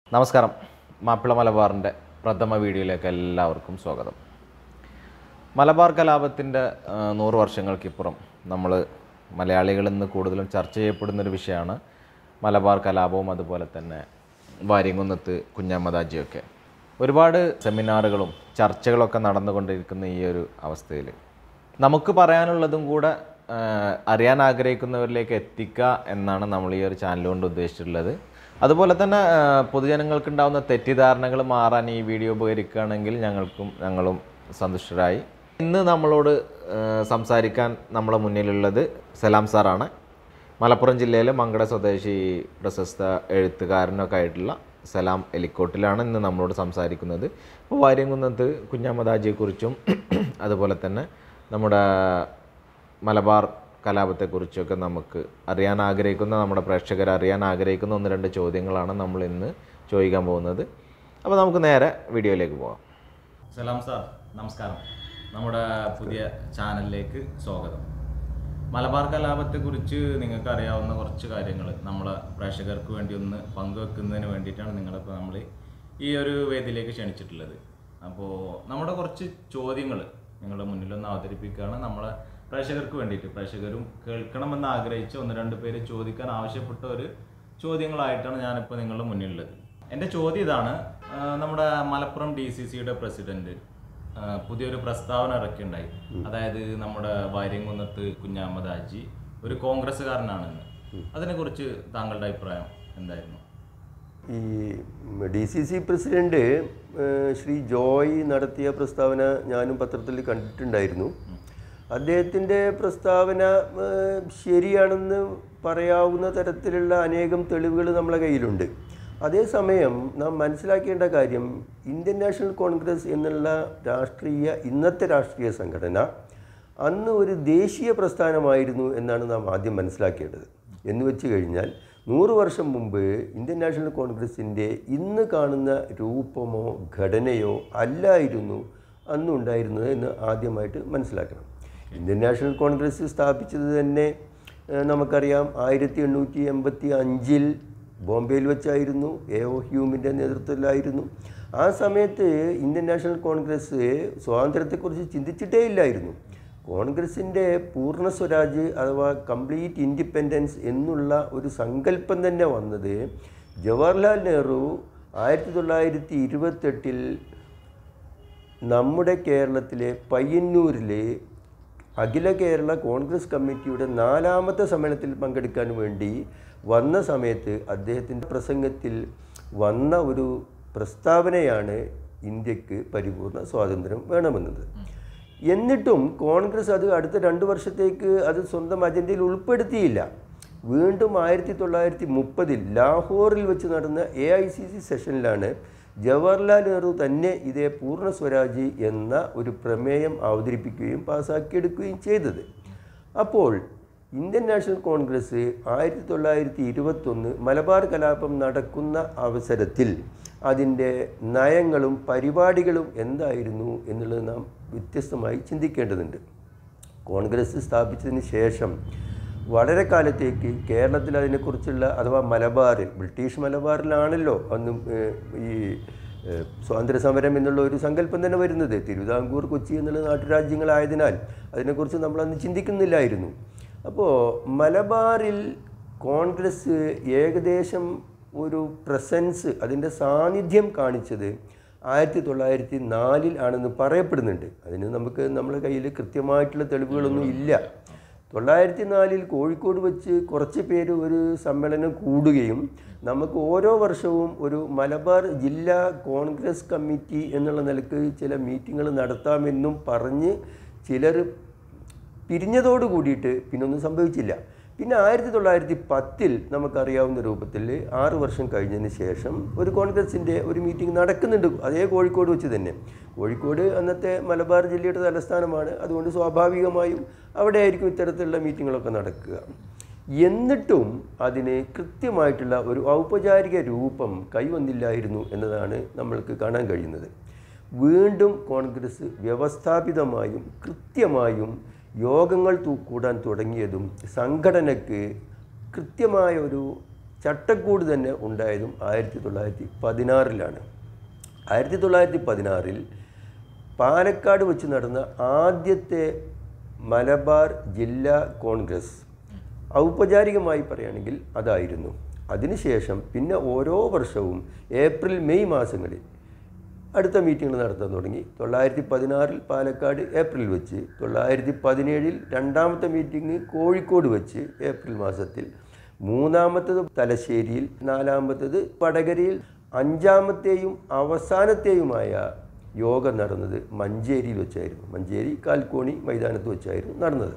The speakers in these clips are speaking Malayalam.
നമസ്കാരം മാപ്പിള മലബാറിൻ്റെ പ്രഥമ വീഡിയോയിലേക്ക് എല്ലാവർക്കും സ്വാഗതം മലബാർ കലാപത്തിൻ്റെ ആ, നൂറ് വർഷങ്ങൾക്കിപ്പുറം നമ്മൾ മലയാളികൾ ഇന്ന് കൂടുതലും ചർച്ച ചെയ്യപ്പെടുന്ന ഒരു വിഷയമാണ് മലബാർ കലാപവും അതുപോലെ തന്നെ വാര്യംകുന്നത്ത് കുഞ്ഞമ്മദാജിയൊക്കെ ഒരുപാട് സെമിനാറുകളും ചർച്ചകളൊക്കെ നടന്നുകൊണ്ടിരിക്കുന്ന ഈ ഒരു അവസ്ഥയിൽ നമുക്ക് പറയാനുള്ളതും കൂടെ ആ, അറിയാൻ ആഗ്രഹിക്കുന്നവരിലേക്ക് എത്തിക്കുക എന്നാണ് നമ്മൾ ഈ ഒരു ചാനൽ കൊണ്ട് ഉദ്ദേശിച്ചിട്ടുള്ളത് അതുപോലെ തന്നെ ആ, പൊതുജനങ്ങൾക്ക് ഉണ്ടാകുന്ന തെറ്റിദ്ധാരണകൾ മാറാൻ ഈ വീഡിയോ ഉപകരിക്കുകയാണെങ്കിൽ ഞങ്ങൾക്കും ഞങ്ങളും സന്തുഷ്ടരായി ഇന്ന് നമ്മളോട് ആ, സംസാരിക്കാൻ നമ്മളെ മുന്നിലുള്ളത് സലാം സാറാണ് മലപ്പുറം ജില്ലയിലെ മങ്കട സ്വദേശി പ്രശസ്ത എഴുത്തുകാരനൊക്കെ ആയിട്ടുള്ള സലാം എലിക്കോട്ടിലാണ് ഇന്ന് നമ്മളോട് സംസാരിക്കുന്നത് അപ്പോൾ വാര്യംകുന്നത്ത് കുഞ്ഞമ്മദാജിയെക്കുറിച്ചും അതുപോലെ തന്നെ നമ്മുടെ മലബാർ കലാപത്തെക്കുറിച്ചൊക്കെ നമുക്ക് അറിയാൻ ആഗ്രഹിക്കുന്ന നമ്മുടെ പ്രേക്ഷകർ അറിയാൻ ആഗ്രഹിക്കുന്ന ഒന്ന് രണ്ട് ചോദ്യങ്ങളാണ് നമ്മൾ ഇന്ന് ചോദിക്കാൻ പോകുന്നത് അപ്പോൾ നമുക്ക് നേരെ വീഡിയോയിലേക്ക് പോകാം സലാം സാർ നമസ്കാരം നമ്മുടെ പുതിയ ചാനലിലേക്ക് സ്വാഗതം മലബാർ കലാപത്തെക്കുറിച്ച് നിങ്ങൾക്ക് അറിയാവുന്ന കുറച്ച് കാര്യങ്ങൾ നമ്മളെ പ്രേക്ഷകർക്ക് വേണ്ടി ഒന്ന് പങ്കുവെക്കുന്നതിന് വേണ്ടിയിട്ടാണ് നിങ്ങളിപ്പോൾ നമ്മൾ ഈ ഒരു വേദിയിലേക്ക് ക്ഷണിച്ചിട്ടുള്ളത് അപ്പോൾ നമ്മുടെ കുറച്ച് ചോദ്യങ്ങൾ നിങ്ങളുടെ മുന്നിലൊന്ന് അവതരിപ്പിക്കുകയാണ് നമ്മളെ പ്രേക്ഷകർക്ക് വേണ്ടിയിട്ട് പ്രേക്ഷകരും കേൾക്കണമെന്ന് ആഗ്രഹിച്ച ഒന്ന് രണ്ട് പേര് ചോദിക്കാൻ ആവശ്യപ്പെട്ട ഒരു ചോദ്യങ്ങളായിട്ടാണ് ഞാനിപ്പോൾ നിങ്ങളുടെ മുന്നിലുള്ളത് എൻ്റെ ചോദ്യം ഇതാണ് ആ, നമ്മുടെ മലപ്പുറം ഡി സി സിയുടെ പ്രസിഡന്റ് ആ, പുതിയൊരു പ്രസ്താവന ഇറക്കിയുണ്ടായി അതായത് നമ്മുടെ വാര്യംകുന്നത്ത് കുഞ്ഞഹമ്മദ് ഹാജി ഒരു കോൺഗ്രസ്സുകാരനാണെന്ന് അതിനെക്കുറിച്ച് താങ്കളുടെ അഭിപ്രായം എന്തായിരുന്നു ഈ ഡി സി സി പ്രസിഡന്റ് ഏഹ്, ശ്രീ ജോയ് നടത്തിയ പ്രസ്താവന ഞാനും പത്രത്തിൽ കണ്ടിട്ടുണ്ടായിരുന്നു അദ്ദേഹത്തിൻ്റെ പ്രസ്താവന ഏഹ്, ശരിയാണെന്ന് പറയാവുന്ന തരത്തിലുള്ള അനേകം തെളിവുകൾ നമ്മളെ കയ്യിലുണ്ട് അതേസമയം നാം മനസ്സിലാക്കേണ്ട കാര്യം ഇന്ത്യൻ നാഷണൽ കോൺഗ്രസ് എന്നുള്ള രാഷ്ട്രീയ ഇന്നത്തെ രാഷ്ട്രീയ സംഘടന അന്ന് ഒരു ദേശീയ പ്രസ്ഥാനമായിരുന്നു എന്നാണ് നാം ആദ്യം മനസ്സിലാക്കേണ്ടത് എന്ന് വെച്ച് കഴിഞ്ഞാൽ നൂറ് വർഷം മുമ്പ് ഇന്ത്യൻ നാഷണൽ കോൺഗ്രസിൻ്റെ ഇന്ന് കാണുന്ന രൂപമോ ഘടനയോ അല്ലായിരുന്നു അന്നുണ്ടായിരുന്നത് എന്ന് ആദ്യമായിട്ട് മനസ്സിലാക്കണം ഇന്ത്യൻ നാഷണൽ കോൺഗ്രസ് സ്ഥാപിച്ചത് തന്നെ ഏഹ്, നമുക്കറിയാം ആയിരത്തി എണ്ണൂറ്റി എൺപത്തി അഞ്ചിൽ ബോംബെയിൽ വെച്ചായിരുന്നു എ ഒ ഹ്യൂമിൻ്റെ നേതൃത്വത്തിലായിരുന്നു ആ സമയത്ത് ഇന്ത്യൻ നാഷണൽ കോൺഗ്രസ് സ്വാതന്ത്ര്യത്തെക്കുറിച്ച് ചിന്തിച്ചിട്ടേ ഇല്ലായിരുന്നു കോൺഗ്രസിൻ്റെ പൂർണ്ണ സ്വരാജ് അഥവാ കംപ്ലീറ്റ് ഇൻഡിപെൻഡൻസ് എന്നുള്ള ഒരു സങ്കല്പം തന്നെ വന്നത് ജവഹർലാൽ നെഹ്റു ആയിരത്തി തൊള്ളായിരത്തി ഇരുപത്തെട്ടിൽ നമ്മുടെ കേരളത്തിലെ പയ്യന്നൂരിലെ അഖില കേരള കോൺഗ്രസ് കമ്മിറ്റിയുടെ നാലാമത്തെ സമ്മേളനത്തിൽ പങ്കെടുക്കാൻ വേണ്ടി വന്ന സമയത്ത് അദ്ദേഹത്തിൻ്റെ പ്രസംഗത്തിൽ വന്ന ഒരു പ്രസ്താവനയാണ് ഇന്ത്യക്ക് പരിപൂർണ സ്വാതന്ത്ര്യം വേണമെന്നത് എന്നിട്ടും കോൺഗ്രസ് അത് അടുത്ത രണ്ട് വർഷത്തേക്ക് അത് സ്വന്തം അജണ്ടയിൽ ഉൾപ്പെടുത്തിയില്ല വീണ്ടും ആയിരത്തി തൊള്ളായിരത്തി മുപ്പതിൽ ലാഹോറിൽ വെച്ച് നടന്ന എ ഐ സി സി സെഷനിലാണ് ജവഹർലാൽ നെഹ്റു തന്നെ ഇതേ പൂർണ്ണ സ്വരാജ് എന്ന ഒരു പ്രമേയം അവതരിപ്പിക്കുകയും പാസ്സാക്കിയെടുക്കുകയും ചെയ്തത് അപ്പോൾ ഇന്ത്യൻ നാഷണൽ കോൺഗ്രസ് ആയിരത്തി തൊള്ളായിരത്തി ഇരുപത്തൊന്ന് മലബാർ കലാപം നടക്കുന്ന അവസരത്തിൽ അതിൻ്റെ നയങ്ങളും പരിപാടികളും എന്തായിരുന്നു എന്നുള്ളത് നാം വ്യത്യസ്തമായി ചിന്തിക്കേണ്ടതുണ്ട് കോൺഗ്രസ് സ്ഥാപിച്ചതിന് ശേഷം വളരെ കാലത്തേക്ക് കേരളത്തിൽ അതിനെക്കുറിച്ചുള്ള അഥവാ മലബാറിൽ ബ്രിട്ടീഷ് മലബാറിലാണല്ലോ അന്ന് ഏഹ്, ഈ ഏഹ്, സ്വാതന്ത്ര്യ സമരം എന്നുള്ള ഒരു സങ്കല്പം തന്നെ വരുന്നത് തിരുവിതാംകൂർ കൊച്ചി എന്നുള്ള നാട്ടുരാജ്യങ്ങളായതിനാൽ അതിനെക്കുറിച്ച് നമ്മളന്ന് ചിന്തിക്കുന്നില്ലായിരുന്നു അപ്പോൾ മലബാറിൽ കോൺഗ്രസ് ഏകദേശം ഒരു പ്രസൻസ് അതിൻ്റെ സാന്നിധ്യം കാണിച്ചത് ആയിരത്തി തൊള്ളായിരത്തി നാലിൽ ആണെന്ന് പറയപ്പെടുന്നുണ്ട് അതിന് നമുക്ക് നമ്മുടെ കയ്യിൽ കൃത്യമായിട്ടുള്ള തെളിവുകളൊന്നും ഇല്ല തൊള്ളായിരത്തി നാലിൽ കോഴിക്കോട് വെച്ച് കുറച്ച് പേര് ഒരു സമ്മേളനം കൂടുകയും നമുക്ക് ഓരോ വർഷവും ഒരു മലബാർ ജില്ലാ കോൺഗ്രസ് കമ്മിറ്റി എന്നുള്ള നിലക്ക് ചില മീറ്റിങ്ങുകൾ നടത്താമെന്നും പറഞ്ഞ് ചിലർ പിരിഞ്ഞതോട് കൂടിയിട്ട് പിന്നൊന്നും സംഭവിച്ചില്ല പിന്നെ ആയിരത്തി തൊള്ളായിരത്തി പത്തിൽ നമുക്കറിയാവുന്ന രൂപത്തിൽ ആറ് വർഷം കഴിഞ്ഞതിന് ശേഷം ഒരു കോൺഗ്രസിൻ്റെ ഒരു മീറ്റിംഗ് നടക്കുന്നുണ്ട് അതേ കോഴിക്കോട് വെച്ച് തന്നെ കോഴിക്കോട് അന്നത്തെ മലബാർ ജില്ലയുടെ തലസ്ഥാനമാണ് അതുകൊണ്ട് സ്വാഭാവികമായും അവിടെ ആയിരിക്കും ഇത്തരത്തിലുള്ള മീറ്റിങ്ങുകളൊക്കെ നടക്കുക എന്നിട്ടും അതിന് കൃത്യമായിട്ടുള്ള ഒരു ഔപചാരിക രൂപം കൈവന്നില്ലായിരുന്നു എന്നതാണ് നമ്മൾക്ക് കാണാൻ കഴിയുന്നത് വീണ്ടും കോൺഗ്രസ് വ്യവസ്ഥാപിതമായും കൃത്യമായും യോഗങ്ങൾ തൂ- കൂടാൻ തുടങ്ങിയതും സംഘടനയ്ക്ക് കൃത്യമായ ഒരു ചട്ടക്കൂട് തന്നെ ഉണ്ടായതും ആയിരത്തി തൊള്ളായിരത്തി പതിനാറിലാണ് ആയിരത്തി തൊള്ളായിരത്തി പതിനാറിൽ പാലക്കാട് വെച്ച് നടന്ന ആദ്യത്തെ മലബാർ ജില്ലാ കോൺഗ്രസ് ഔപചാരികമായി പറയുകയാണെങ്കിൽ അതായിരുന്നു അതിനുശേഷം പിന്നെ ഓരോ വർഷവും ഏപ്രിൽ മെയ് മാസങ്ങളിൽ അടുത്ത മീറ്റിംഗ് നടത്താൻ തുടങ്ങി തൊള്ളായിരത്തി പതിനാറിൽ പാലക്കാട് ഏപ്രിൽ വെച്ച് തൊള്ളായിരത്തി പതിനേഴിൽ രണ്ടാമത്തെ മീറ്റിംഗ് കോഴിക്കോട് വെച്ച് ഏപ്രിൽ മാസത്തിൽ മൂന്നാമത്തത് തലശ്ശേരിയിൽ നാലാമത്തത് വടകരയിൽ അഞ്ചാമത്തെയും അവസാനത്തെയുമായ യോഗം നടന്നത് മഞ്ചേരിയിൽ വെച്ചായിരുന്നു മഞ്ചേരി കാൽക്കോണി മൈതാനത്ത് വെച്ചായിരുന്നു നടന്നത്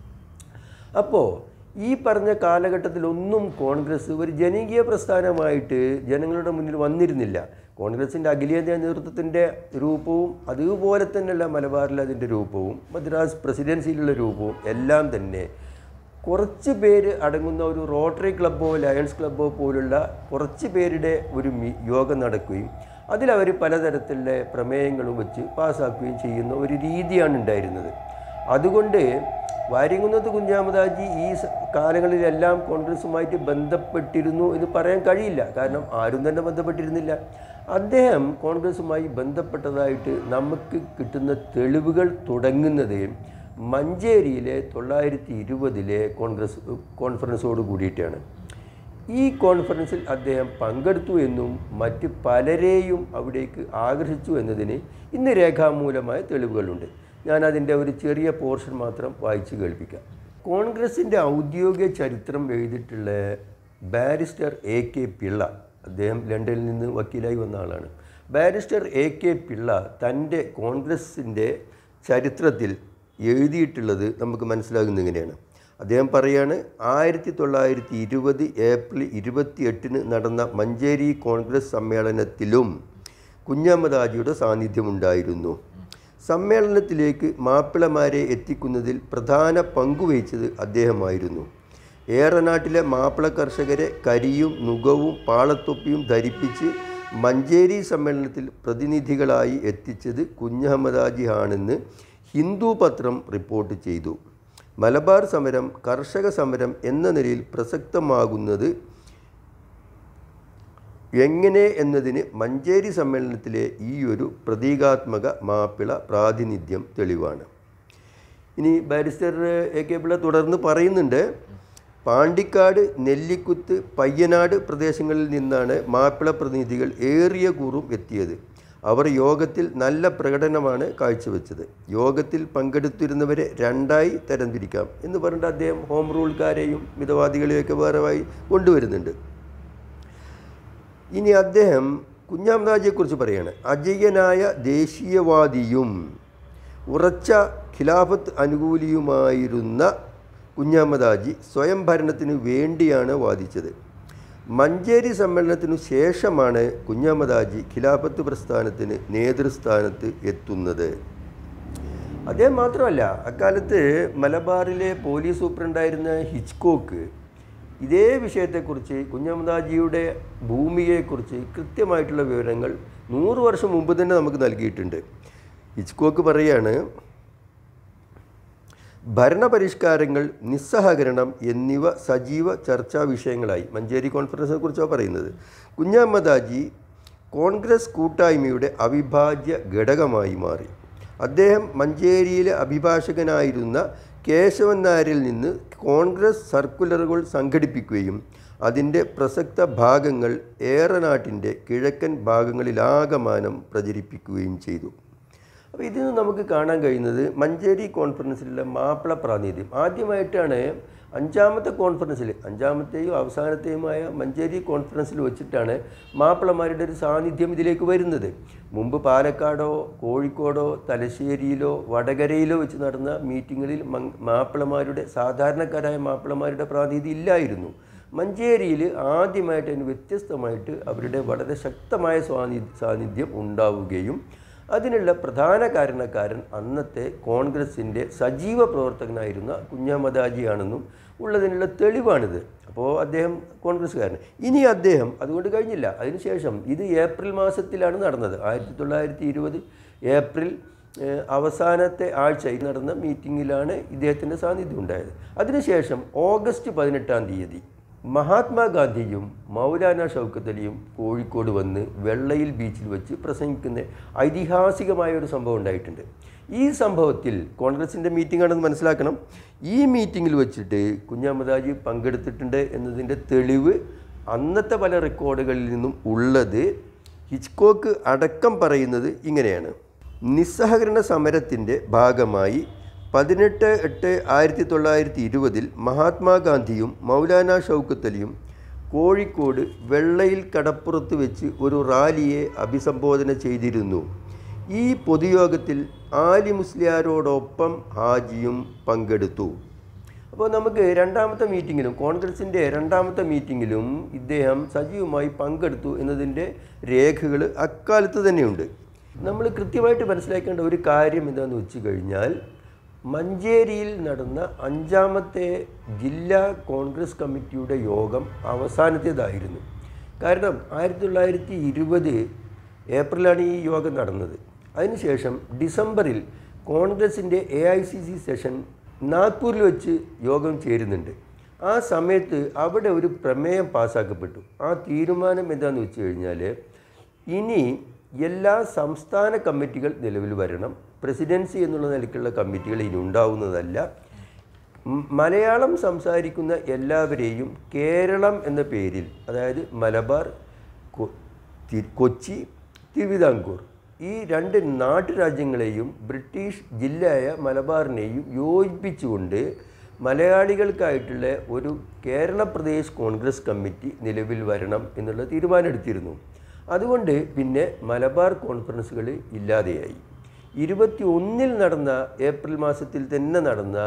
അപ്പോൾ ഈ പറഞ്ഞ കാലഘട്ടത്തിലൊന്നും കോൺഗ്രസ് ഒരു ജനകീയ പ്രസ്ഥാനമായിട്ട് ജനങ്ങളുടെ മുന്നിൽ വന്നിരുന്നില്ല കോൺഗ്രസിൻ്റെ അഖിലേന്ത്യാ നേതൃത്വത്തിൻ്റെ രൂപവും അതുപോലെ തന്നെയുള്ള മലബാറിൽ അതിൻ്റെ രൂപവും മദ്രാസ് പ്രസിഡൻസിയിലുള്ള രൂപവും എല്ലാം തന്നെ കുറച്ച് പേര് അടങ്ങുന്ന ഒരു റോട്ടറി ക്ലബ്ബോ ലയൺസ് ക്ലബ്ബോ പോലുള്ള കുറച്ച് പേരുടെ ഒരു മീ- യോഗം നടക്കുകയും അതിലവർ പലതരത്തിലുള്ള പ്രമേയങ്ങളും വെച്ച് പാസ്സാക്കുകയും ചെയ്യുന്ന ഒരു രീതിയാണ് ഉണ്ടായിരുന്നത് അതുകൊണ്ട് വാര്യങ്കുന്നത്ത് കുഞ്ഞാമദാജി ഈ സ- കാലങ്ങളിലെല്ലാം കോൺഗ്രസുമായിട്ട് ബന്ധപ്പെട്ടിരുന്നു എന്ന് പറയാൻ കഴിയില്ല കാരണം ആരും തന്നെ ബന്ധപ്പെട്ടിരുന്നില്ല അദ്ദേഹം കോൺഗ്രസുമായി ബന്ധപ്പെട്ടതായിട്ട് നമുക്ക് കിട്ടുന്ന തെളിവുകൾ തുടങ്ങുന്നത് മഞ്ചേരിയിലെ തൊള്ളായിരത്തി ഇരുപതിലെ കോൺഗ്രസ് കോൺഫറൻസോട് കൂടിയിട്ടാണ് ഈ കോൺഫറൻസിൽ അദ്ദേഹം പങ്കെടുത്തു എന്നും മറ്റ് പലരെയും അവിടേക്ക് ആകർഷിച്ചു എന്നതിന് ഇന്ന് രേഖാമൂലമായ തെളിവുകളുണ്ട് ഞാൻ അതിൻ്റെ ഒരു ചെറിയ പോർഷൻ മാത്രം വായിച്ച് കേൾപ്പിക്കാം കോൺഗ്രസിൻ്റെ ഔദ്യോഗിക ചരിത്രം എഴുതിയിട്ടുള്ള ബാരിസ്റ്റർ എ കെ പിള്ള അദ്ദേഹം ലണ്ടനിൽ നിന്ന് വക്കീലായി വന്ന ആളാണ് ബാരിസ്റ്റർ എ കെ പിള്ള തൻ്റെ കോൺഗ്രസിൻ്റെ ചരിത്രത്തിൽ എഴുതിയിട്ടുള്ളത് നമുക്ക് മനസ്സിലാകുന്നത് ഇങ്ങനെയാണ് അദ്ദേഹം പറയാണ് ആയിരത്തി തൊള്ളായിരത്തി ഇരുപത് ഏപ്രിൽ ഇരുപത്തി എട്ടിന് നടന്ന മഞ്ചേരി കോൺഗ്രസ് സമ്മേളനത്തിലും കുഞ്ഞമ്മദാജിയുടെ സാന്നിധ്യമുണ്ടായിരുന്നു സമ്മേളനത്തിലേക്ക് മാപ്പിളമാരെ എത്തിക്കുന്നതിൽ പ്രധാന പങ്കുവഹിച്ചത് അദ്ദേഹമായിരുന്നു ഏറനാട്ടിലെ മാപ്പിള കർഷകരെ കരിയും നുകവും പാളത്തൊപ്പിയും ധരിപ്പിച്ച് മഞ്ചേരി സമ്മേളനത്തിൽ പ്രതിനിധികളായി എത്തിച്ചത് കുഞ്ഞഹമ്മദാജി ആണെന്ന് ഹിന്ദു പത്രം റിപ്പോർട്ട് ചെയ്തു മലബാർ സമരം കർഷക സമരം എന്ന നിലയിൽ പ്രസക്തമാകുന്നത് എങ്ങനെ എന്നതിന് മഞ്ചേരി സമ്മേളനത്തിലെ ഈ ഒരു പ്രതീകാത്മക മാപ്പിള പ്രാതിനിധ്യം തെളിവാണ് ഇനി ബാരിസ്റ്റർ എ കെ പിള്ള തുടർന്ന് പറയുന്നുണ്ട് പാണ്ടിക്കാട് നെല്ലിക്കുത്ത് പയ്യനാട് പ്രദേശങ്ങളിൽ നിന്നാണ് മാപ്പിള പ്രതിനിധികൾ ഏറിയ കൂറും എത്തിയത് അവർ യോഗത്തിൽ നല്ല പ്രകടനമാണ് കാഴ്ചവെച്ചത് യോഗത്തിൽ പങ്കെടുത്തിരുന്നവരെ രണ്ടായി തരംതിരിക്കാം എന്ന് പറഞ്ഞിട്ട് അദ്ദേഹം ഹോം റൂൾക്കാരെയും മിതവാദികളെയൊക്കെ വേറെയായി കൊണ്ടുവരുന്നുണ്ട് ഇനി അദ്ദേഹം കുഞ്ഞാംദാജിയെക്കുറിച്ച് പറയാണ് അജയ്യനായ ദേശീയവാദിയും ഉറച്ച ഖിലാഫത്ത് അനുകൂലിയുമായിരുന്ന കുഞ്ഞാമദാജി സ്വയം ഭരണത്തിന് വേണ്ടിയാണ് വാദിച്ചത് മഞ്ചേരി സമ്മേളനത്തിനു ശേഷമാണ് കുഞ്ഞാമദാജി ഖിലാഫത്ത് പ്രസ്ഥാനത്തിന് നേതൃസ്ഥാനത്ത് എത്തുന്നത് അദ്ദേഹം മാത്രമല്ല അക്കാലത്ത് മലബാറിലെ പോലീസ് സൂപ്രണ്ടായിരുന്ന ഹിച്ച്കോക്ക് ഇതേ വിഷയത്തെക്കുറിച്ച് കുഞ്ഞമ്മദാജിയുടെ ഭൂമിയെക്കുറിച്ച് കൃത്യമായിട്ടുള്ള വിവരങ്ങൾ നൂറ് വർഷം മുമ്പ് തന്നെ നമുക്ക് നൽകിയിട്ടുണ്ട് ഹിച്ച്കോക്ക് പറയാണ് ഭരണപരിഷ്കാരങ്ങൾ നിസ്സഹകരണം എന്നിവ സജീവ ചർച്ചാ വിഷയങ്ങളായി മഞ്ചേരി കോൺഫറൻസിനെ കുറിച്ചാണ് പറയുന്നത് കുഞ്ഞമ്മദാജി കോൺഗ്രസ് കൂട്ടായ്മയുടെ അവിഭാജ്യ ഘടകമായി മാറി അദ്ദേഹം മഞ്ചേരിയിലെ അഭിഭാഷകനായിരുന്ന കേശവൻ നായരിൽ നിന്ന് കോൺഗ്രസ് സർക്കുലറുകൾ സംഘടിപ്പിക്കുകയും അതിൻ്റെ പ്രസക്ത ഭാഗങ്ങൾ ഏറനാട്ടിൻ്റെ കിഴക്കൻ ഭാഗങ്ങളിലാകമാനം പ്രചരിപ്പിക്കുകയും ചെയ്തു അപ്പോൾ ഇതിൽ നിന്ന് നമുക്ക് കാണാൻ കഴിയുന്നത് മഞ്ചേരി കോൺഫറൻസിലുള്ള മാപ്പിള പ്രാതിനിധ്യം ആദ്യമായിട്ടാണ് അഞ്ചാമത്തെ കോൺഫറൻസിൽ അഞ്ചാമത്തെയും അവസാനത്തെയുമായ മഞ്ചേരി കോൺഫറൻസിൽ വെച്ചിട്ടാണ് മാപ്പിളമാരുടെ ഒരു സാന്നിധ്യം ഇതിലേക്ക് വരുന്നത് മുമ്പ് പാലക്കാടോ കോഴിക്കോടോ തലശ്ശേരിയിലോ വടകരയിലോ വെച്ച് നടന്ന മീറ്റിങ്ങുകളിൽ മങ് മാപ്പിളമാരുടെ സാധാരണക്കാരായ മാപ്പിളമാരുടെ പ്രാതിനിധ്യം ഇല്ലായിരുന്നു മഞ്ചേരിയിൽ ആദ്യമായിട്ട് അതിന് വ്യത്യസ്തമായിട്ട് അവരുടെ വളരെ ശക്തമായ സ്വാനി സാന്നിധ്യം ഉണ്ടാവുകയും അതിനുള്ള പ്രധാന കാരണക്കാരൻ അന്നത്തെ കോൺഗ്രസിൻ്റെ സജീവ പ്രവർത്തകനായിരുന്ന കുഞ്ഞാമദാജിയാണെന്നും ഉള്ളതിനുള്ള തെളിവാണിത് അപ്പോൾ അദ്ദേഹം കോൺഗ്രസ്സുകാരൻ ഇനി അദ്ദേഹം അതുകൊണ്ട് കഴിഞ്ഞില്ല അതിനുശേഷം ഇത് ഏപ്രിൽ മാസത്തിലാണ് നടന്നത് ആയിരത്തി തൊള്ളായിരത്തി ഇരുപത് ഏപ്രിൽ ഏഹ്, അവസാനത്തെ ആഴ്ചയിൽ നടന്ന മീറ്റിങ്ങിലാണ് ഇദ്ദേഹത്തിൻ്റെ സാന്നിധ്യം ഉണ്ടായത് അതിനുശേഷം ഓഗസ്റ്റ് പതിനെട്ടാം തീയതി മഹാത്മാഗാന്ധിയും മൗലാന ഷൗക്കത്ത് അലിയും കോഴിക്കോട് വന്ന് വെള്ളയിൽ ബീച്ചിൽ വെച്ച് പ്രസംഗിക്കുന്ന ഐതിഹാസികമായ ഒരു സംഭവം ഉണ്ടായിട്ടുണ്ട് ഈ സംഭവത്തിൽ കോൺഗ്രസിൻ്റെ മീറ്റിംഗ് ആണെന്ന് മനസ്സിലാക്കണം ഈ മീറ്റിങ്ങിൽ വെച്ചിട്ട് കുഞ്ഞാമദാജി പങ്കെടുത്തിട്ടുണ്ട് എന്നതിൻ്റെ തെളിവ് അന്നത്തെ പല റെക്കോർഡുകളിൽ നിന്നും ഉള്ളത് ഹിച്ച്കോക്ക് അടക്കം പറയുന്നത് ഇങ്ങനെയാണ് നിസ്സഹകരണ സമരത്തിൻ്റെ ഭാഗമായി പതിനെട്ട് എട്ട് ആയിരത്തി തൊള്ളായിരത്തി ഇരുപതിൽ മഹാത്മാഗാന്ധിയും മൗലാന ഷൗക്കത്ത് അലിയും കോഴിക്കോട് വെള്ളയിൽ കടപ്പുറത്ത് വെച്ച് ഒരു റാലിയെ അഭിസംബോധന ചെയ്തിരുന്നു ഈ പൊതുയോഗത്തിൽ ആലി മുസ്ലിയാരോടൊപ്പം ഹാജിയും പങ്കെടുത്തു അപ്പോൾ നമുക്ക് രണ്ടാമത്തെ മീറ്റിങ്ങിലും കോൺഗ്രസിൻ്റെ രണ്ടാമത്തെ മീറ്റിങ്ങിലും ഇദ്ദേഹം സജീവമായി പങ്കെടുത്തു എന്നതിൻ്റെ രേഖകൾ അക്കാലത്ത് തന്നെയുണ്ട് നമ്മൾ കൃത്യമായിട്ട് മനസ്സിലാക്കേണ്ട ഒരു കാര്യം എന്താണെന്ന് വെച്ച് കഴിഞ്ഞാൽ മഞ്ചേരിയിൽ നടന്ന അഞ്ചാമത്തെ ജില്ലാ കോൺഗ്രസ് കമ്മിറ്റിയുടെ യോഗം അവസാനത്തേതായിരുന്നു കാരണം ആയിരത്തി തൊള്ളായിരത്തി ഇരുപത് ഏപ്രിലാണ് ഈ യോഗം നടന്നത് അതിനുശേഷം ഡിസംബറിൽ കോൺഗ്രസിൻ്റെ A I C C session നാഗ്പൂരിൽ വെച്ച് യോഗം ചേരുന്നുണ്ട് ആ സമയത്ത് അവിടെ ഒരു പ്രമേയം പാസ്സാക്കപ്പെട്ടു ആ തീരുമാനം എന്താണെന്ന് വെച്ച് കഴിഞ്ഞാൽ ഇനി എല്ലാ സംസ്ഥാന കമ്മിറ്റികൾ നിലവിൽ വരണം പ്രസിഡൻസി എന്നുള്ള നിലയ്ക്കുള്ള കമ്മിറ്റികൾ ഇനി ഉണ്ടാവുന്നതല്ല മ- മലയാളം സംസാരിക്കുന്ന എല്ലാവരെയും കേരളം എന്ന പേരിൽ അതായത് മലബാർ കൊ- തി- കൊച്ചി തിരുവിതാംകൂർ ഈ രണ്ട് നാട്ടുരാജ്യങ്ങളെയും ബ്രിട്ടീഷ് ജില്ലയായ മലബാറിനെയും യോജിപ്പിച്ചുകൊണ്ട് മലയാളികൾക്കായിട്ടുള്ള ഒരു കേരള പ്രദേശ് കോൺഗ്രസ് കമ്മിറ്റി നിലവിൽ വരണം എന്നുള്ള തീരുമാനമെടുത്തിരുന്നു അതുകൊണ്ട് പിന്നെ മലബാർ കോൺഫറൻസുകൾ ഇല്ലാതെയായി ഇരുപത്തി ഒന്നിൽ നടന്ന ഏപ്രിൽ മാസത്തിൽ തന്നെ നടന്ന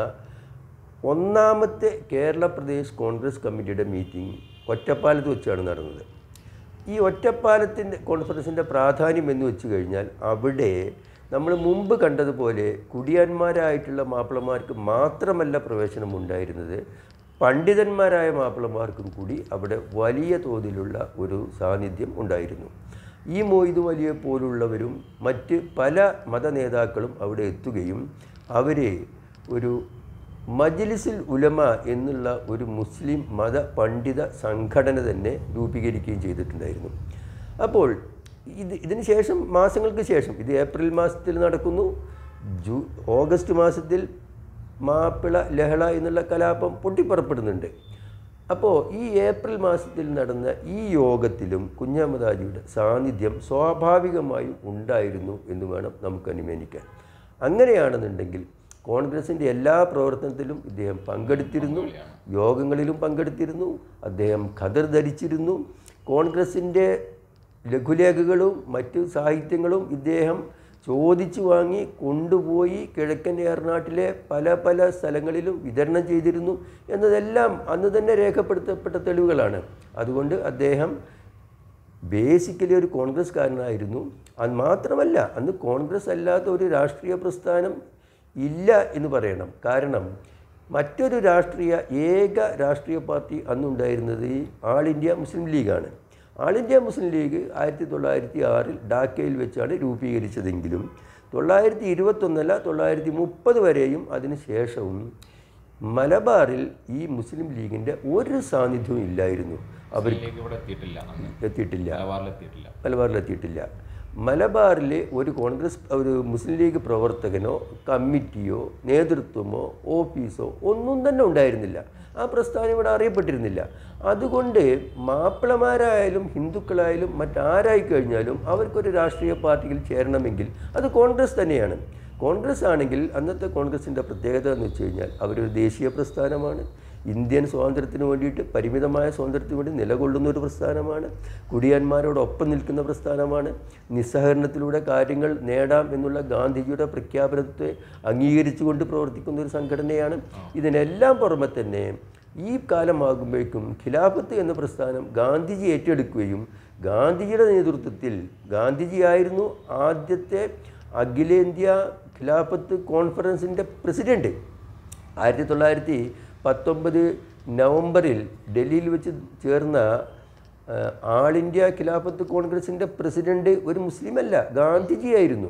ഒന്നാമത്തെ കേരള പ്രദേശ് കോൺഗ്രസ് കമ്മിറ്റിയുടെ മീറ്റിംഗ് ഒറ്റപ്പാലത്ത് വെച്ചാണ് നടന്നത് ഈ ഒറ്റപ്പാലത്തിൻ്റെ കോൺഫറൻസിൻ്റെ പ്രാധാന്യം എന്ന് വെച്ച് കഴിഞ്ഞാൽ അവിടെ നമ്മൾ മുമ്പ് കണ്ടതുപോലെ കുടിയാന്മാരായിട്ടുള്ള മാപ്പിളമാർക്ക് മാത്രമല്ല പ്രവേശനം ഉണ്ടായിരുന്നത് പണ്ഡിതന്മാരായ മാപ്പിളമാർക്കും കൂടി അവിടെ വലിയ തോതിലുള്ള ഒരു സാന്നിധ്യം ഉണ്ടായിരുന്നു ഈ മൊയ്തു വലിയ പോലുള്ളവരും മറ്റ് പല മതനേതാക്കളും അവിടെ എത്തുകയും അവരെ ഒരു മജ്ലിസിൽ ഉലമ എന്നുള്ള ഒരു മുസ്ലിം മത പണ്ഡിത സംഘടന തന്നെ രൂപീകരിക്കുകയും ചെയ്തിട്ടുണ്ടായിരുന്നു അപ്പോൾ ഇത് ഇതിന് ശേഷം മാസങ്ങൾക്ക് ശേഷം ഇത് ഏപ്രിൽ മാസത്തിൽ നടക്കുന്നു ജൂ ഓഗസ്റ്റ് മാസത്തിൽ മാപ്പിള ലഹള എന്നുള്ള കലാപം പൊട്ടിപ്പുറപ്പെടുന്നുണ്ട് അപ്പോൾ ഈ ഏപ്രിൽ മാസത്തിൽ നടന്ന ഈ യോഗത്തിലും കുഞ്ഞാമദാജിയുടെ സാന്നിധ്യം സ്വാഭാവികമായും ഉണ്ടായിരുന്നു എന്ന് വേണം നമുക്ക് അനുമാനിക്കാൻ അങ്ങനെയാണെന്നുണ്ടെങ്കിൽ കോൺഗ്രസിൻ്റെ എല്ലാ പ്രവർത്തനത്തിലും ഇദ്ദേഹം പങ്കെടുത്തിരുന്നു യോഗങ്ങളിലും പങ്കെടുത്തിരുന്നു അദ്ദേഹം ഖദർ ധരിച്ചിരുന്നു കോൺഗ്രസിൻ്റെ ലഘുലേഖകളും മറ്റു സാഹിത്യങ്ങളും ഇദ്ദേഹം ചോദിച്ചു വാങ്ങി കൊണ്ടുപോയി കിഴക്കൻ ഏറനാട്ടിലെ പല പല സ്ഥലങ്ങളിലും വിതരണം ചെയ്തിരുന്നു എന്നതെല്ലാം അന്ന് തന്നെ രേഖപ്പെടുത്തപ്പെട്ട തെളിവുകളാണ് അതുകൊണ്ട് അദ്ദേഹം ബേസിക്കലി ഒരു കോൺഗ്രസ്കാരനായിരുന്നു അത് മാത്രമല്ല അന്ന് കോൺഗ്രസ് അല്ലാത്ത ഒരു രാഷ്ട്രീയ പ്രസ്ഥാനം ഇല്ല എന്ന് പറയണം കാരണം മറ്റൊരു രാഷ്ട്രീയ ഏക രാഷ്ട്രീയ പാർട്ടി അന്നുണ്ടായിരുന്നത് ഈ ആൾ ഇന്ത്യ മുസ്ലിം ലീഗാണ് ആൾ ഇന്ത്യ മുസ്ലിം ലീഗ് ആയിരത്തി തൊള്ളായിരത്തി ആറിൽ ഡാക്കയിൽ വെച്ചാണ് രൂപീകരിച്ചതെങ്കിലും തൊള്ളായിരത്തി ഇരുപത്തൊന്നല്ല തൊള്ളായിരത്തി മുപ്പത് വരെയും അതിന് ശേഷവും മലബാറിൽ ഈ മുസ്ലിം ലീഗിൻ്റെ ഒരു സാന്നിധ്യവും ഇല്ലായിരുന്നു അവർ ഇതിലേക്ക് ഇവിടെ എത്തിയിട്ടില്ല അന്ന്. എത്തിയിട്ടില്ല മലബാറിൽ എത്തിയിട്ടില്ല മലബാറിലെത്തിയിട്ടില്ല മലബാറിലെ ഒരു കോൺഗ്രസ് ഒരു മുസ്ലിം ലീഗ് പ്രവർത്തകനോ കമ്മിറ്റിയോ നേതൃത്വമോ ഓഫീസോ ഒന്നും തന്നെ ഉണ്ടായിരുന്നില്ല ആ പ്രസ്ഥാനം ഇവിടെ അറിയപ്പെട്ടിരുന്നില്ല അതുകൊണ്ട് മാപ്പിളമാരായാലും ഹിന്ദുക്കളായാലും മറ്റാരായി കഴിഞ്ഞാലും അവർക്കൊരു രാഷ്ട്രീയ പാർട്ടിയിൽ ചേരണമെങ്കിൽ അത് കോൺഗ്രസ് തന്നെയാണ് കോൺഗ്രസ് ആണെങ്കിൽ അന്നത്തെ കോൺഗ്രസിൻ്റെ പ്രത്യേകത എന്ന് വെച്ച് കഴിഞ്ഞാൽ അവരൊരു ദേശീയ പ്രസ്ഥാനമാണ് ഇന്ത്യൻ സ്വാതന്ത്ര്യത്തിന് വേണ്ടിയിട്ട് പരിമിതമായ സ്വാതന്ത്ര്യത്തിന് വേണ്ടി നിലകൊള്ളുന്ന ഒരു പ്രസ്ഥാനമാണ് കുടിയാന്മാരോടൊപ്പം നിൽക്കുന്ന പ്രസ്ഥാനമാണ് നിസ്സഹകരണത്തിലൂടെ കാര്യങ്ങൾ നേടാം എന്നുള്ള ഗാന്ധിജിയുടെ പ്രഖ്യാപനത്തെ അംഗീകരിച്ചുകൊണ്ട് പ്രവർത്തിക്കുന്ന ഒരു സംഘടനയാണ് ഇതിനെല്ലാം പുറമെ തന്നെ ഈ കാലമാകുമ്പോഴേക്കും ഖിലാഫത്ത് എന്ന പ്രസ്ഥാനം ഗാന്ധിജി ഏറ്റെടുക്കുകയും ഗാന്ധിജിയുടെ നേതൃത്വത്തിൽ ഗാന്ധിജിയായിരുന്നു ആദ്യത്തെ അഖിലേന്ത്യാ ഖിലാഫത്ത് കോൺഫറൻസിൻ്റെ പ്രസിഡൻറ്റ് ആയിരത്തി തൊള്ളായിരത്തി പത്തൊമ്പത് നവംബറിൽ ഡൽഹിയിൽ വെച്ച് ചേർന്ന ആ, ആൾ ഇന്ത്യ ഖിലാഫത്ത് കോൺഗ്രസിൻ്റെ പ്രസിഡന്റ് ഒരു മുസ്ലിമല്ല ഗാന്ധിജിയായിരുന്നു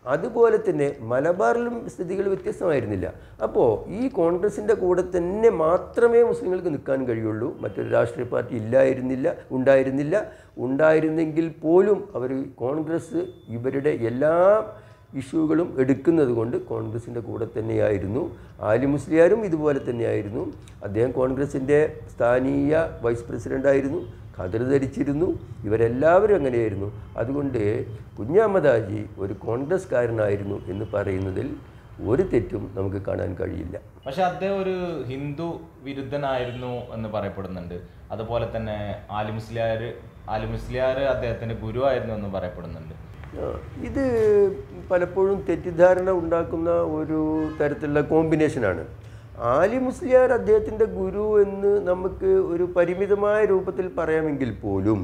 അതുപോലെ തന്നെ മലബാറിലും സ്ഥിതികൾ വ്യത്യസ്തമായിരുന്നില്ല അപ്പോൾ ഈ കോൺഗ്രസിൻ്റെ കൂടെ തന്നെ മാത്രമേ മുസ്ലിങ്ങൾക്ക് നിൽക്കാൻ കഴിയുള്ളൂ മറ്റൊരു രാഷ്ട്രീയ പാർട്ടി ഇല്ലായിരുന്നില്ല ഉണ്ടായിരുന്നില്ല ഉണ്ടായിരുന്നെങ്കിൽ പോലും അവർ കോൺഗ്രസ് ഇവരുടെ എല്ലാ ഇഷ്യൂകളും എടുക്കുന്നത് കൊണ്ട് കോൺഗ്രസിൻ്റെ കൂടെ തന്നെയായിരുന്നു ആലി മുസ്ലിയാരും ഇതുപോലെ തന്നെയായിരുന്നു അദ്ദേഹം കോൺഗ്രസിൻ്റെ സ്ഥാനീയ വൈസ് പ്രസിഡൻ്റായിരുന്നു ഖദർ ധരിച്ചിരുന്നു ഇവരെല്ലാവരും അങ്ങനെയായിരുന്നു അതുകൊണ്ട് കുഞ്ഞാമദാജി ഒരു കോൺഗ്രസ്കാരനായിരുന്നു എന്ന് പറയുന്നതിൽ ഒരു തെറ്റും നമുക്ക് കാണാൻ കഴിയില്ല പക്ഷെ അദ്ദേഹം ഒരു ഹിന്ദു വിരുദ്ധനായിരുന്നു എന്ന് പറയപ്പെടുന്നുണ്ട് അതുപോലെ തന്നെ ആലിമുസ്ലിയാർ ആലിമുസ്ലിയാർ അദ്ദേഹത്തിന്റെ ഗുരുവായിരുന്നു എന്ന് പറയപ്പെടുന്നുണ്ട് ആ, ഇത് പലപ്പോഴും തെറ്റിദ്ധാരണ ഉണ്ടാക്കുന്ന ഒരു തരത്തിലുള്ള കോമ്പിനേഷനാണ് ആലി മുസ്ലിയാർ അദ്ദേഹത്തിൻ്റെ ഗുരു എന്ന് നമുക്ക് ഒരു പരിമിതമായ രൂപത്തിൽ പറയാമെങ്കിൽ പോലും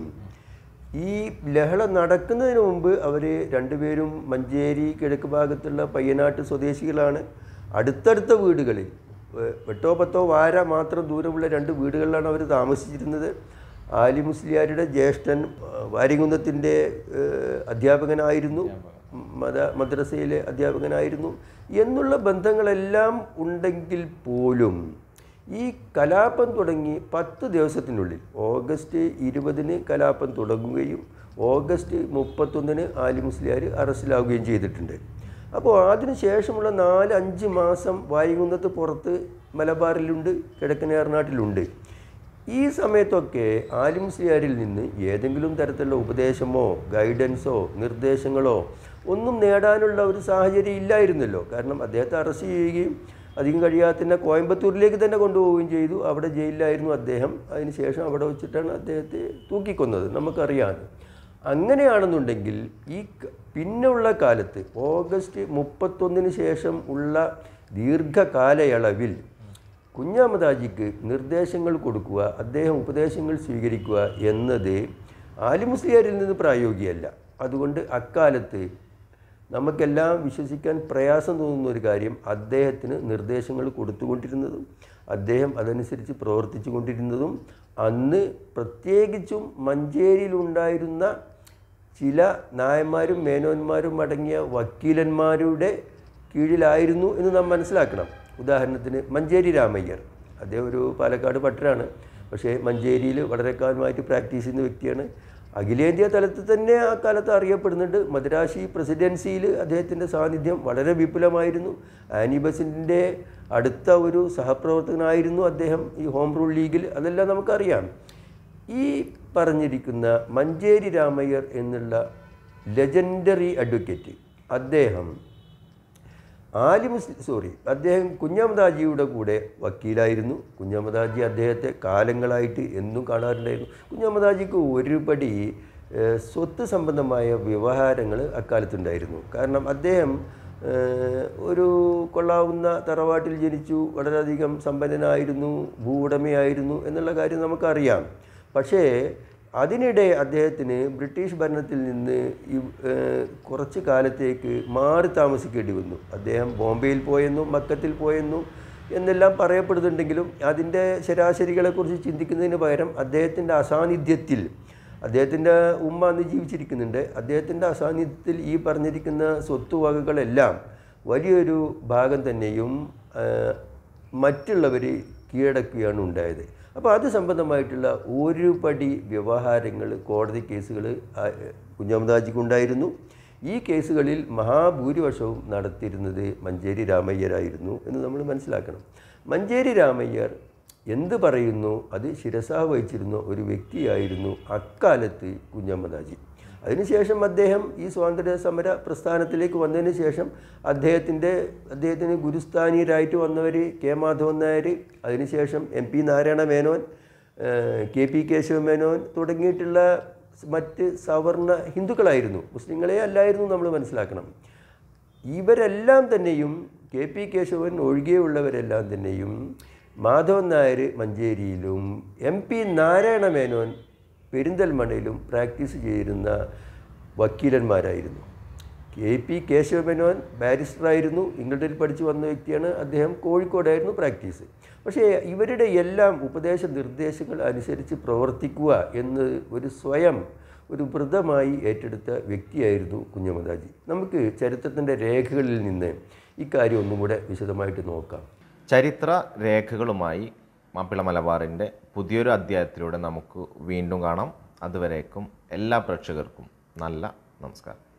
ഈ ലഹള നടക്കുന്നതിന് മുമ്പ് അവർ രണ്ടുപേരും മഞ്ചേരി കിഴക്ക് ഭാഗത്തുള്ള പയ്യനാട്ട് സ്വദേശികളാണ് അടുത്തടുത്ത വീടുകളിൽ ഏഹ് എട്ടോ പത്തോ വാര മാത്രം ദൂരമുള്ള രണ്ട് വീടുകളിലാണ് അവർ താമസിച്ചിരുന്നത് ആലി മുസ്ലിയാരുടെ ജ്യേഷ്ഠൻ ആ, വാരികുന്നത്തിൻ്റെ ഏഹ്, അധ്യാപകനായിരുന്നു മത മദ്രസയിലെ അധ്യാപകനായിരുന്നു എന്നുള്ള ബന്ധങ്ങളെല്ലാം ഉണ്ടെങ്കിൽ പോലും ഈ കലാപം തുടങ്ങി പത്ത് ദിവസത്തിനുള്ളിൽ ഓഗസ്റ്റ് ഇരുപതിന് കലാപം തുടങ്ങുകയും ഓഗസ്റ്റ് മുപ്പത്തൊന്നിന് ആലി മുസ്ലിയാർ അറസ്റ്റിലാവുകയും ചെയ്തിട്ടുണ്ട് അപ്പോൾ അതിന് ശേഷമുള്ള നാല് അഞ്ച് മാസം വായുകുന്നത്ത് പുറത്ത് മലബാറിലുണ്ട് കിഴക്കൻ ഏറനാട്ടിലുണ്ട് ഈ സമയത്തൊക്കെ ആലിമുസ്ലിയാരിൽ നിന്ന് ഏതെങ്കിലും തരത്തിലുള്ള ഉപദേശമോ ഗൈഡൻസോ നിർദ്ദേശങ്ങളോ ഒന്നും നേടാനുള്ള ഒരു സാഹചര്യം ഇല്ലായിരുന്നല്ലോ കാരണം അദ്ദേഹത്തെ അറസ്റ്റ് ചെയ്യുകയും അധികം കഴിയാത്തന്നെ കോയമ്പത്തൂരിലേക്ക് തന്നെ കൊണ്ടുപോവുകയും ചെയ്തു അവിടെ ജയിലിലായിരുന്നു അദ്ദേഹം അതിനുശേഷം അവിടെ വെച്ചിട്ടാണ് അദ്ദേഹത്തെ തൂക്കിക്കൊന്നത് നമുക്കറിയാം അങ്ങനെയാണെന്നുണ്ടെങ്കിൽ ഈ ക- പിന്നെയുള്ള കാലത്ത് ഓഗസ്റ്റ് മുപ്പത്തൊന്നിന് ശേഷം ഉള്ള ദീർഘകാലയളവിൽ കുഞ്ഞാമദാജിക്ക് നിർദ്ദേശങ്ങൾ കൊടുക്കുക അദ്ദേഹം ഉപദേശങ്ങൾ സ്വീകരിക്കുക എന്നത് ആലിമുസ്ലിയാരിൽ നിന്ന് പ്രായോഗികമല്ല അതുകൊണ്ട് അക്കാലത്ത് നമുക്കെല്ലാം വിശ്വസിക്കാൻ പ്രയാസം തോന്നുന്ന ഒരു കാര്യം അദ്ദേഹത്തിന് നിർദ്ദേശങ്ങൾ കൊടുത്തുകൊണ്ടിരുന്നതും അദ്ദേഹം അതനുസരിച്ച് പ്രവർത്തിച്ചു കൊണ്ടിരുന്നതും അന്ന് പ്രത്യേകിച്ചും മഞ്ചേരിയിലുണ്ടായിരുന്ന ചില നായന്മാരും മേനോന്മാരും അടങ്ങിയ വക്കീലന്മാരുടെ കീഴിലായിരുന്നു എന്ന് നാം മനസ്സിലാക്കണം ഉദാഹരണത്തിന് മഞ്ചേരി രാമയ്യർ അദ്ദേഹം ഒരു പാലക്കാട് പട്ടരാണ് പക്ഷേ മഞ്ചേരിയിൽ വളരെ കാലമായിട്ട് പ്രാക്ടീസ് ചെയ്യുന്ന വ്യക്തിയാണ് അഖിലേന്ത്യാ തലത്തിൽ തന്നെ ആ കാലത്ത് അറിയപ്പെടുന്നുണ്ട് മദ്രാശി പ്രസിഡൻസിയിൽ അദ്ദേഹത്തിൻ്റെ സാന്നിധ്യം വളരെ വിപുലമായിരുന്നു ആനി ബസിൻ്റെ അടുത്ത ഒരു സഹപ്രവർത്തകനായിരുന്നു അദ്ദേഹം ഈ ഹോം റൂൾ ലീഗിൽ അതെല്ലാം നമുക്കറിയാം ഈ പറഞ്ഞിരിക്കുന്ന മഞ്ചേരി രാമയ്യർ എന്നുള്ള ലെജൻഡറി അഡ്വക്കേറ്റ് അദ്ദേഹം ആലി മുസ്ലിം സോറി അദ്ദേഹം കുഞ്ഞാമദാജിയുടെ കൂടെ വക്കീലായിരുന്നു കുഞ്ഞാമദാജി അദ്ദേഹത്തെ കാലങ്ങളായിട്ട് എന്നും കാണാറുണ്ടായിരുന്നു കുഞ്ഞാമദാജിക്ക് ഒരുപടി ഏഹ്, സ്വത്ത് സംബന്ധമായ വ്യവഹാരങ്ങൾ അക്കാലത്തുണ്ടായിരുന്നു കാരണം അദ്ദേഹം ഏഹ്, ഒരു കൊള്ളാവുന്ന തറവാട്ടിൽ ജനിച്ചു വളരെയധികം സമ്പന്നനായിരുന്നു ഭൂവുടമയായിരുന്നു എന്നുള്ള കാര്യം നമുക്കറിയാം പക്ഷേ അതിനിടെ അദ്ദേഹത്തിന് ബ്രിട്ടീഷ് ഭരണത്തിൽ നിന്ന് ഈ ഏഹ്, കുറച്ച് കാലത്തേക്ക് മാറി താമസിക്കേണ്ടി വന്നു അദ്ദേഹം ബോംബെയിൽ പോയെന്നും മക്കത്തിൽ പോയെന്നും എന്നെല്ലാം പറയപ്പെടുന്നുണ്ടെങ്കിലും അതിൻ്റെ ശരാശരികളെക്കുറിച്ച് ചിന്തിക്കുന്നതിന് പകരം അദ്ദേഹത്തിൻ്റെ അസാന്നിധ്യത്തിൽ അദ്ദേഹത്തിൻ്റെ ഉമ്മ അന്ന് ജീവിച്ചിരിക്കുന്നുണ്ട് അദ്ദേഹത്തിൻ്റെ അസാന്നിധ്യത്തിൽ ഈ പറഞ്ഞിരിക്കുന്ന സ്വത്തുവകകളെല്ലാം വലിയൊരു ഭാഗം തന്നെയും ഏഹ്, മറ്റുള്ളവർ കീഴടക്കുകയാണ് ഉണ്ടായത് അപ്പോൾ അത് സംബന്ധമായിട്ടുള്ള ഒരുപടി വ്യവഹാരങ്ങൾ കോടതി കേസുകൾ കുഞ്ഞാമദാജിക്കുണ്ടായിരുന്നു ഈ കേസുകളിൽ മഹാഭൂരിപക്ഷവും നടത്തിയിരുന്നത് മഞ്ചേരി രാമയ്യരായിരുന്നു എന്ന് നമ്മൾ മനസ്സിലാക്കണം മഞ്ചേരി രാമയ്യർ എന്ത് പറയുന്നു അത് ശിരസാ വഹിച്ചിരുന്ന ഒരു വ്യക്തിയായിരുന്നു അക്കാലത്ത് കുഞ്ഞമ്മദാജി അതിനുശേഷം അദ്ദേഹം ഈ സ്വാതന്ത്ര്യ സമര പ്രസ്ഥാനത്തിലേക്ക് വന്നതിന് ശേഷം അദ്ദേഹത്തിൻ്റെ അദ്ദേഹത്തിന് ഗുരുസ്ഥാനീയരായിട്ട് വന്നവർ കെ മാധവൻ നായർ അതിനുശേഷം എം പി നാരായണ മേനോൻ ഏഹ് കെ പി കേശവ മേനോൻ തുടങ്ങിയിട്ടുള്ള മറ്റ് സവർണ ഹിന്ദുക്കളായിരുന്നു മുസ്ലിങ്ങളെ അല്ലായിരുന്നു നമ്മൾ മനസ്സിലാക്കണം ഇവരെല്ലാം തന്നെയും കെ പി കേശവൻ ഒഴികെയുള്ളവരെല്ലാം തന്നെയും മാധവൻ നായർ മഞ്ചേരിയിലും എം പി നാരായണ മേനോൻ പെരിന്തൽമണ്ണയിലും പ്രാക്ടീസ് ചെയ്തിരുന്ന വക്കീലന്മാരായിരുന്നു കെ പി കേശവമേനോൻ ബാരിസ്റ്ററായിരുന്നു ഇംഗ്ലണ്ടിൽ പഠിച്ചു വന്ന വ്യക്തിയാണ് അദ്ദേഹം കോഴിക്കോടായിരുന്നു പ്രാക്ടീസ് പക്ഷേ ഇവരുടെ എല്ലാം ഉപദേശ നിർദ്ദേശങ്ങൾ അനുസരിച്ച് പ്രവർത്തിക്കുക എന്ന് ഒരു സ്വയം ഒരു വ്രതമായി ഏറ്റെടുത്ത വ്യക്തിയായിരുന്നു കുഞ്ഞമദാജി നമുക്ക് ചരിത്രത്തിൻ്റെ രേഖകളിൽ നിന്ന് ഇക്കാര്യം ഒന്നും കൂടെ വിശദമായിട്ട് നോക്കാം ചരിത്ര രേഖകളുമായി മാപ്പിള മലബാറിൻ്റെ പുതിയൊരു അധ്യായത്തിലൂടെ നമുക്ക് വീണ്ടും കാണാം അതുവരേക്കും എല്ലാ പ്രേക്ഷകർക്കും നല്ല നമസ്കാരം